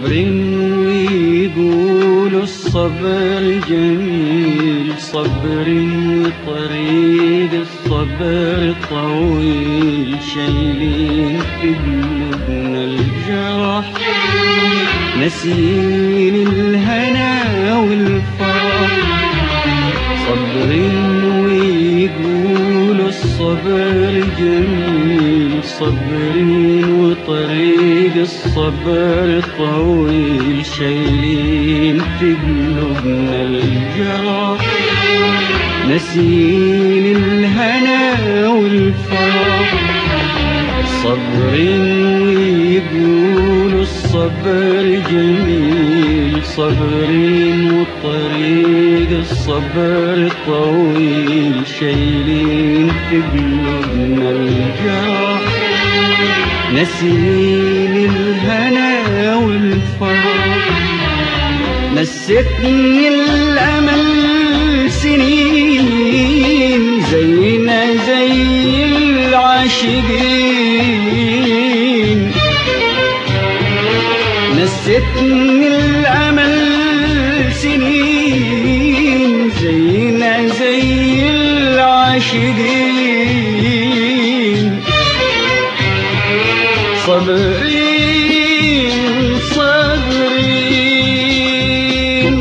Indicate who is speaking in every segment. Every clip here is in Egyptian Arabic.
Speaker 1: صبر ويقولوا الصبر جميل صبر وطريق الصبر طويل شايلين في قلوبنا الجرح نسيين الهنا والفرح صبر ويقولوا الصبر جميل صبر وطريق الصبر طويل شايلين في قلوبنا الجرح نسيين الهنا والفرح صبر ويقولوا الصبر جميل صبر وطريق الصبر طويل شايلين في قلوبنا الجرح نسيين الهنا والفرح نستني الأمل سنين زينا زي العاشقين نستني الأمل سنين زينا زي العاشقين صابرين صابرين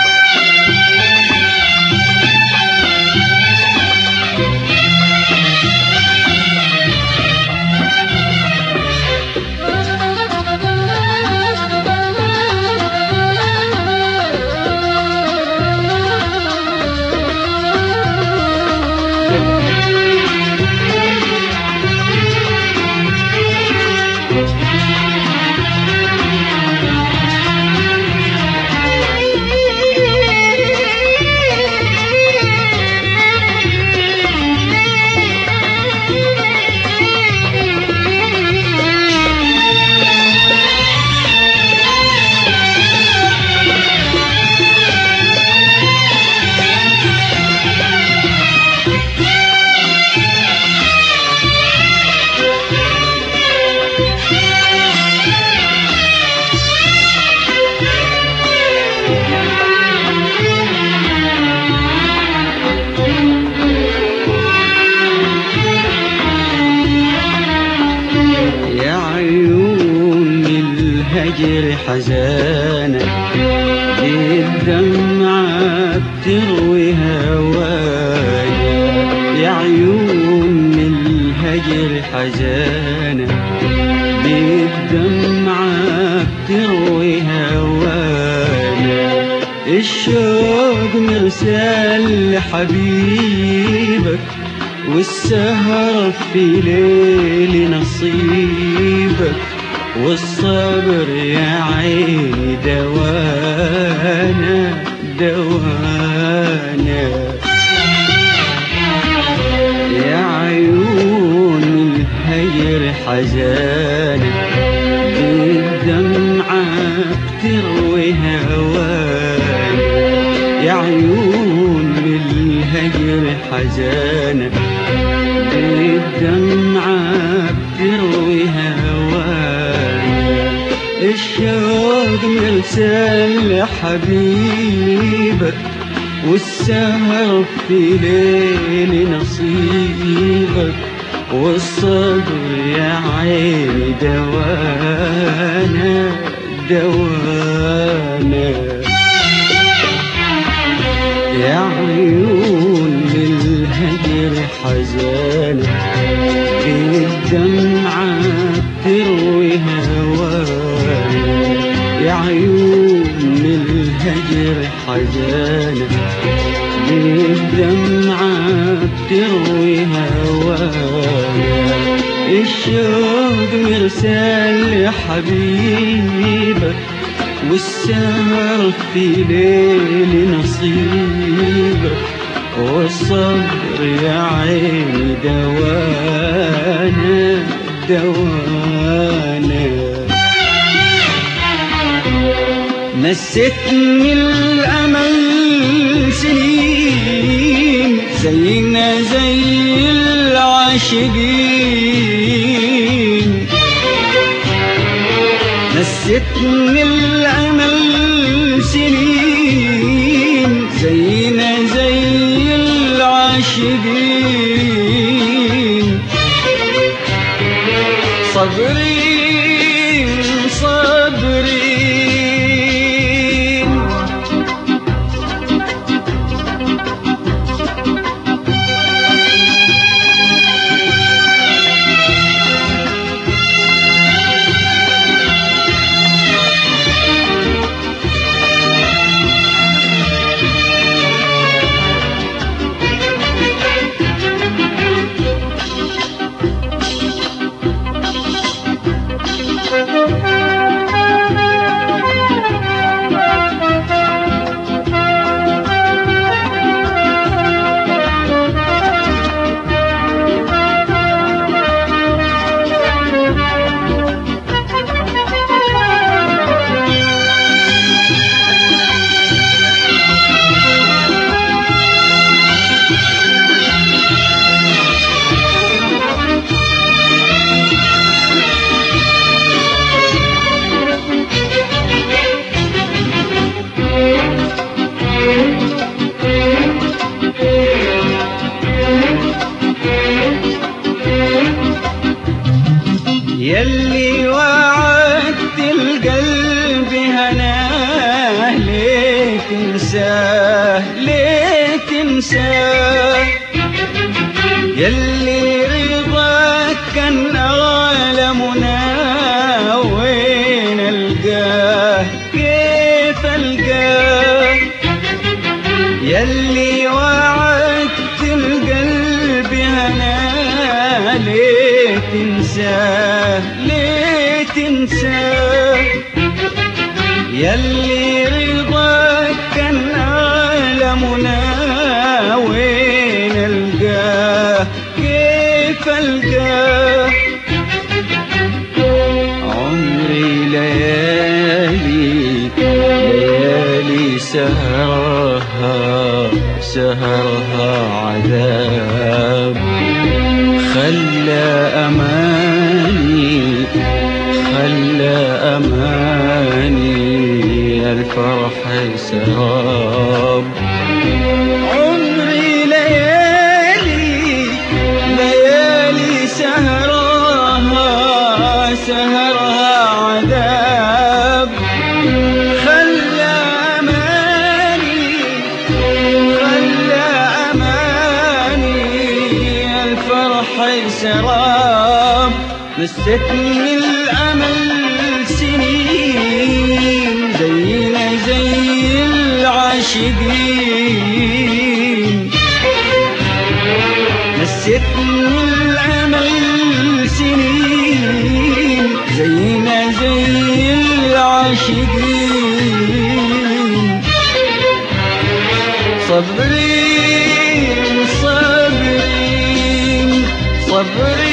Speaker 1: يا عيون الهجر حزانة بالدمعة بتروي هوايا يا عيون الهجر حزانة بالدمعة بتروي هوايا الشوق مرسال لحبيبك والسهر في ليل نصيبك والصبر يا عيني دوانا دوانا يا عيون الهجر حزانة بالدمعة بتروي هوانا يا عيون الهجر حزانة بالدمعة بتروي هوانا الشوق مرسل لحبيبك والسهر في ليل نصيبك والصبر يا عيني دوانا دوانا يا عيون للهجر حزانة بالدمعة بتروي هوانا يا عيون للهجر حزانة بالدمعة بتروي هوانا الشوق مرسال لحبيبك والسهر في ليل نصيبك والصبر يا عيني دوانا دوانا نستني الأمل سنين زينا زي العاشقين نستني الأمل سنين زينا زي العاشقين صابرين صابرين يلي وعدت القلب هناه ليه تنساه ليه تنساه يلي رضاك كان عالمنا وين القاه كيف القاه يلي وعدت القلب هنا ليه تنساه ليه تنساه يلي رضاك كان عالمنا وين القاه كيف القاه عمري ليالي ليالي سهرها سهرها عذاب خلى أماني خلى أماني الفرح سراب عمري ليالي ليالي سهرها سهرها عذاب خلى أماني خلى أماني الفرح سراب نستني الأمل سنين زينا زي العاشقين نستني الأمل سنين زينا زي العاشقين صبرين صبرين صبرين